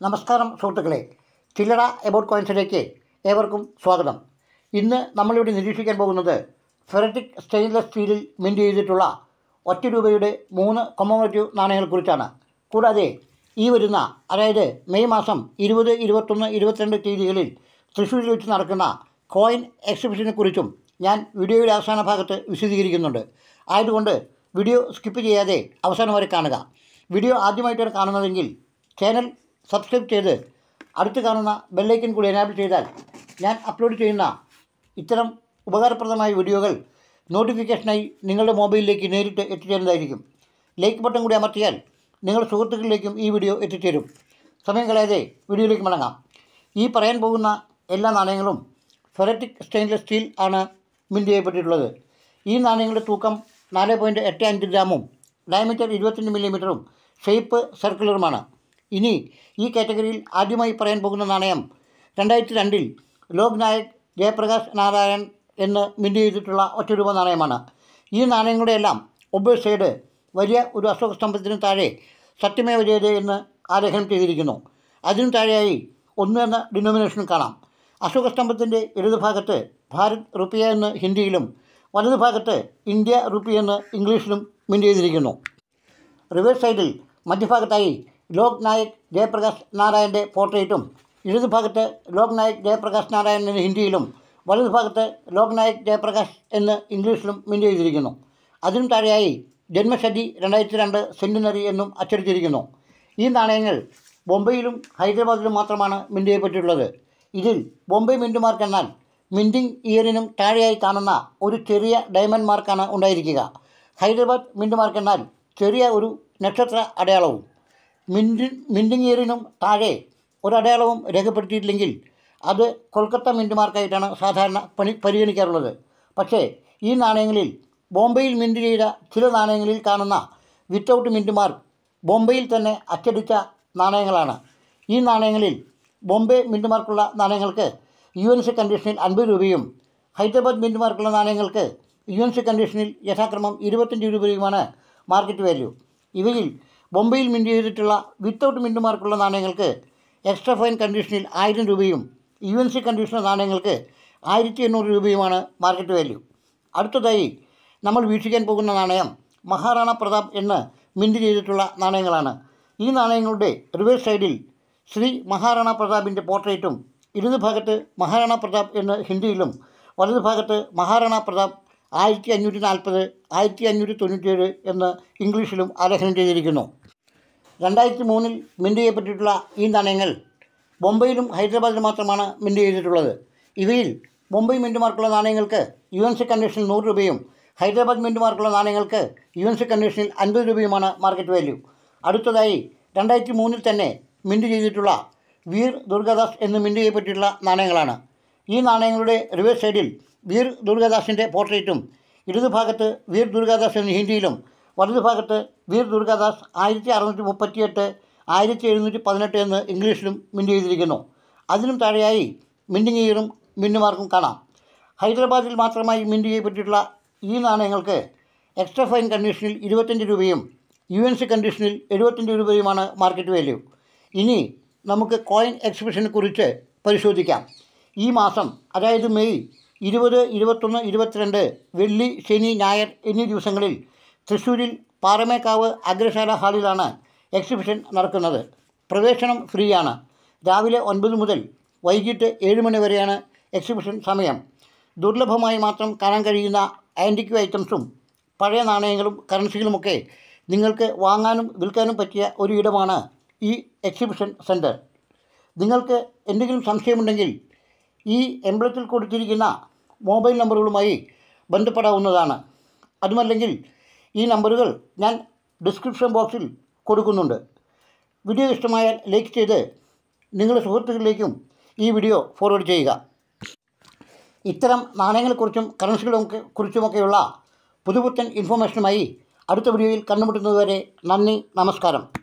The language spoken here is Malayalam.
നമസ്കാരം സുഹൃത്തുക്കളെ ചില്ലറ എബൌട്ട് കോയിൻസിലേക്ക് ഏവർക്കും സ്വാഗതം ഇന്ന് നമ്മളിവിടെ നിരീക്ഷിക്കാൻ പോകുന്നത് ഫെററ്റിക് സ്റ്റെയിൻലെസ് സ്റ്റീലിൽ മിൻറ്റ് ചെയ്തിട്ടുള്ള ഒറ്റ രൂപയുടെ മൂന്ന് കൊമോമേറ്റീവ് നാണയങ്ങളെക്കുറിച്ചാണ് കൂടാതെ ഈ വരുന്ന അതായത് മെയ് മാസം ഇരുപത് ഇരുപത്തൊന്ന് ഇരുപത്തിരണ്ട് തീയതികളിൽ തൃശ്ശൂരിൽ വെച്ച് നടക്കുന്ന കോയിൻ എക്സിബിഷനെക്കുറിച്ചും ഞാൻ വീഡിയോയുടെ അവസാന ഭാഗത്ത് വിശദീകരിക്കുന്നുണ്ട് ആയതുകൊണ്ട് വീഡിയോ സ്കിപ്പ് ചെയ്യാതെ അവസാനം വരെ കാണുക വീഡിയോ ആദ്യമായിട്ടാണ് കാണുന്നതെങ്കിൽ ചാനൽ സബ്സ്ക്രൈബ് ചെയ്ത് അടുത്ത് കാണുന്ന ബെല്ലൈക്കൻ കൂടി എനാബിൾ ചെയ്താൽ ഞാൻ അപ്ലോഡ് ചെയ്യുന്ന ഇത്തരം ഉപകാരപ്രദമായ വീഡിയോകൾ നോട്ടിഫിക്കേഷനായി നിങ്ങളുടെ മൊബൈലിലേക്ക് നേരിട്ട് എത്തിച്ചേരുന്നതായിരിക്കും ലൈക്ക് ബട്ടൺ കൂടി അമർത്തിയാൽ നിങ്ങളുടെ സുഹൃത്തുക്കളിലേക്കും ഈ വീഡിയോ എത്തിച്ചേരും സമയം കളയാതെ വീഡിയോയിലേക്ക് മടങ്ങാം ഈ പറയാൻ പോകുന്ന എല്ലാ നാണയങ്ങളും ഫെററ്റിക് സ്റ്റെയിൻലെസ് സ്റ്റീൽ ആണ് മിൻറ്റ് ചെയ്യപ്പെട്ടിട്ടുള്ളത് ഈ നാണയങ്ങളുടെ തൂക്കം നാല് പോയിൻറ്റ് എട്ട് അഞ്ച് ഗ്രാമും ഡയമീറ്റർ ഇരുപത്തിരണ്ട് മില്ലിമീറ്ററും ഷേപ്പ് സർക്കുലറുമാണ് ഇനി ഈ കാറ്റഗറിയിൽ ആദ്യമായി പറയാൻ പോകുന്ന നാണയം രണ്ടായിരത്തി രണ്ടിൽ ലോക് നായക് ജയപ്രകാശ് നാരായൺ എന്ന് മിൻറ്റ് ചെയ്തിട്ടുള്ള ഒറ്റ രൂപ നാണയമാണ് ഈ നാണയങ്ങളുടെ എല്ലാം ഒബ്ബേ സൈഡ് വലിയ ഒരു അശോക സ്തംഭത്തിന് താഴെ സത്യമേവ ജയതേ എന്ന് ആലേഖനം ചെയ്തിരിക്കുന്നു അതിനു താഴെയായി ഒന്ന് എന്ന ഡിനോമിനേഷനും കാണാം അശോക സ്തംഭത്തിൻ്റെ ഇടതുഭാഗത്ത് ഭാരത് റുപ്പിയ എന്ന് ഹിന്ദിയിലും വലതുഭാഗത്ത് ഇന്ത്യ റുപ്പി എന്ന് ഇംഗ്ലീഷിലും മിൻറ്റ് ചെയ്തിരിക്കുന്നു റിവേഴ്സ് സൈഡിൽ മധ്യഭാഗത്തായി ലോക് നായക് ജയപ്രകാശ് നാരായണൻ്റെ പോർട്രേറ്റും ഇടതുഭാഗത്ത് ലോക് നായക് ജയപ്രകാശ് നാരായൺ എന്ന് ഹിന്ദിയിലും വലതുഭാഗത്ത് ലോക് നായക് ജയപ്രകാശ് എന്ന് ഇംഗ്ലീഷിലും മിൻറ്റ് ചെയ്തിരിക്കുന്നു അതിനും താഴെയായി ജന്മശതി രണ്ടായിരത്തി രണ്ട് സെൻറ്റിനറി എന്നും അച്ചടിച്ചിരിക്കുന്നു ഈ നാണയങ്ങൾ ബോംബെയിലും ഹൈദരാബാദിലും മാത്രമാണ് മിൻറ്റ് ചെയ്യപ്പെട്ടിട്ടുള്ളത് ഇതിൽ ബോംബെ മിൻറ്റ് മാർക്ക് എന്നാൽ മിൻറ്റിംഗ് ഇയറിനും താഴെയായി കാണുന്ന ഒരു ചെറിയ ഡയമണ്ട് മാർക്കാണ് ഉണ്ടായിരിക്കുക ഹൈദരാബാദ് മിൻറ്റ് മാർക്ക് എന്നാൽ ചെറിയ ഒരു നക്ഷത്ര അടയാളവും മിൻറ്റ് മിൻറ്റിംഗ് ഇയറിനും താഴെ ഒരു അടയാളവും രേഖപ്പെടുത്തിയിട്ടില്ലെങ്കിൽ അത് കൊൽക്കത്ത മിൻറ്റ് മാർക്കായിട്ടാണ് സാധാരണ പണി പരിഗണിക്കാറുള്ളത് പക്ഷേ ഈ നാണയങ്ങളിൽ ബോംബെയിൽ മിൻറ്റ് ചെയ്ത ചില നാണയങ്ങളിൽ കാണുന്ന വിത്തൗട്ട് മിൻറ്റ് മാർക്ക് ബോംബെയിൽ തന്നെ അച്ചടിച്ച നാണയങ്ങളാണ് ഈ നാണയങ്ങളിൽ ബോംബെ മിൻറ്റ് മാർക്കുള്ള നാണയങ്ങൾക്ക് യു എൻ സി കണ്ടീഷനിൽ അൻപത് രൂപയും ഹൈദരാബാദ് മിൻറ്റ് മാർക്കുള്ള നാണയങ്ങൾക്ക് യു എൻ സി കണ്ടീഷനിൽ യഥാക്രമം ഇരുപത്തഞ്ച് രൂപയുമാണ് മാർക്കറ്റ് വാല്യൂ ഇവയിൽ ബോംബെയിൽ മിൻറ്റ് ചെയ്തിട്ടുള്ള വിത്തൗട്ട് മിൻറ്റ് മാർക്കുള്ള നാണയങ്ങൾക്ക് എക്സ്ട്രാ ഫൈൻ കണ്ടീഷനിൽ ആയിരം രൂപയും യു എൻ സി കണ്ടീഷണൽ നാണയങ്ങൾക്ക് ആയിരത്തി എണ്ണൂറ് രൂപയുമാണ് മാർക്കറ്റ് വാല്യൂ അടുത്തതായി നമ്മൾ വീക്ഷിക്കാൻ പോകുന്ന നാണയം മഹാറാണ പ്രതാപ് എന്ന് മിൻറ്റ് ചെയ്തിട്ടുള്ള നാണയങ്ങളാണ് ഈ നാണയങ്ങളുടെ റിവേഴ്സ് സൈഡിൽ ശ്രീ മഹാറാണ പ്രതാപിൻ്റെ പോർട്രേറ്റും ഇടതുഭാഗത്ത് മഹാറാണ പ്രതാപ് എന്ന് ഹിന്ദിയിലും വലതുഭാഗത്ത് മഹാറാണ പ്രതാപ് ആയിരത്തി അഞ്ഞൂറ്റി നാൽപ്പത് ആയിരത്തി അഞ്ഞൂറ്റി തൊണ്ണൂറ്റേഴ് എന്ന് ഇംഗ്ലീഷിലും ആലേഖനം ചെയ്തിരിക്കുന്നു രണ്ടായിരത്തി മൂന്നിൽ മിൻറ്റ് ചെയ്യപ്പെട്ടിട്ടുള്ള ഈ നാണയങ്ങൾ ബോംബെയിലും ഹൈദരാബാദിലും മാത്രമാണ് മിൻറ്റ് ചെയ്തിട്ടുള്ളത് ഇവയിൽ ബോംബെ മിൻറ്റ് മാർക്കുള്ള നാണയങ്ങൾക്ക് യു എൻ സി കണ്ടീഷനിൽ നൂറ് രൂപയും ഹൈദരാബാദ് മിൻറ്റ് മാർക്കുള്ള നാണയങ്ങൾക്ക് യു എൻ സി കണ്ടീഷനിൽ അൻപത് രൂപയുമാണ് മാർക്കറ്റ് വാല്യൂ അടുത്തതായി രണ്ടായിരത്തി മൂന്നിൽ തന്നെ മിൻറ്റ് ചെയ്തിട്ടുള്ള വീർ ദുർഗാദാസ് എന്ന് മിൻറ്റ് ചെയ്യപ്പെട്ടിട്ടുള്ള നാണയങ്ങളാണ് ഈ നാണയങ്ങളുടെ റിവേഴ്സ് സൈഡിൽ വീർ ദുർഗാദാസിൻ്റെ പോർട്രേറ്റും ഇടതുഭാഗത്ത് വീർ ദുർഗാദാസ് എന്ന് ഹിന്ദിയിലും വലതുഭാഗത്ത് വീർ ദുർഗാദാസ് ആയിരത്തി അറുന്നൂറ്റി മുപ്പത്തിയെട്ട് ആയിരത്തി എഴുന്നൂറ്റി പതിനെട്ട് എന്ന് ഇംഗ്ലീഷിലും മിൻറ്റ് ചെയ്തിരിക്കുന്നു അതിനും താഴെയായി മിൻറ്റിംഗ് ഇയറും മിന്നുമാർക്കും കാണാം ഹൈദരാബാദിൽ മാത്രമായി മിൻറ്റ് ചെയ്യപ്പെട്ടിട്ടുള്ള ഈ നാണയങ്ങൾക്ക് എക്സ്ട്രാ ഫൈൻ കണ്ടീഷനിൽ ഇരുപത്തഞ്ച് രൂപയും യു എൻ സി കണ്ടീഷനിൽ എഴുപത്തഞ്ച് രൂപയുമാണ് മാർക്കറ്റ് വാല്യൂ ഇനി നമുക്ക് കോയിൻ എക്സിബിഷനെ കുറിച്ച് പരിശോധിക്കാം ഈ മാസം അതായത് മെയ് ഇരുപത് ഇരുപത്തൊന്ന് ഇരുപത്തിരണ്ട് വെള്ളി ശനി ഞായർ എന്നീ ദിവസങ്ങളിൽ തൃശ്ശൂരിൽ പാറമേക്കാവ് അഗ്രശാല ഹാളിലാണ് എക്സിബിഷൻ നടക്കുന്നത് പ്രവേശനം ഫ്രീ ആണ് രാവിലെ ഒൻപത് മുതൽ വൈകിട്ട് ഏഴ് മണി വരെയാണ് എക്സിബിഷൻ സമയം ദുർലഭമായി മാത്രം കാണാൻ കഴിയുന്ന ആൻറ്റിക്യൂ ഐറ്റംസും പഴയ നാണയങ്ങളും കറൻസികളുമൊക്കെ നിങ്ങൾക്ക് വാങ്ങാനും വിൽക്കാനും പറ്റിയ ഒരു ഇടമാണ് ഈ എക്സിബിഷൻ സെൻറ്റർ നിങ്ങൾക്ക് എന്തെങ്കിലും സംശയമുണ്ടെങ്കിൽ ഈ എംബ്ലത്തിൽ കൊടുത്തിരിക്കുന്ന മൊബൈൽ നമ്പറുകളുമായി ബന്ധപ്പെടാവുന്നതാണ് അതുമല്ലെങ്കിൽ ഈ നമ്പറുകൾ ഞാൻ ഡിസ്ക്രിപ്ഷൻ ബോക്സിൽ കൊടുക്കുന്നുണ്ട് വീഡിയോ ഇഷ്ടമായാൽ ലൈക്ക് ചെയ്ത് നിങ്ങളുടെ സുഹൃത്തുക്കളിലേക്കും ഈ വീഡിയോ ഫോർവേഡ് ചെയ്യുക ഇത്തരം നാണയങ്ങളെക്കുറിച്ചും കറൻസികളെ കുറിച്ചുമൊക്കെയുള്ള പുതുപുത്തൻ ഇൻഫോർമേഷനുമായി അടുത്ത വീഡിയോയിൽ കണ്ടുമുട്ടുന്നതുവരെ നന്ദി നമസ്കാരം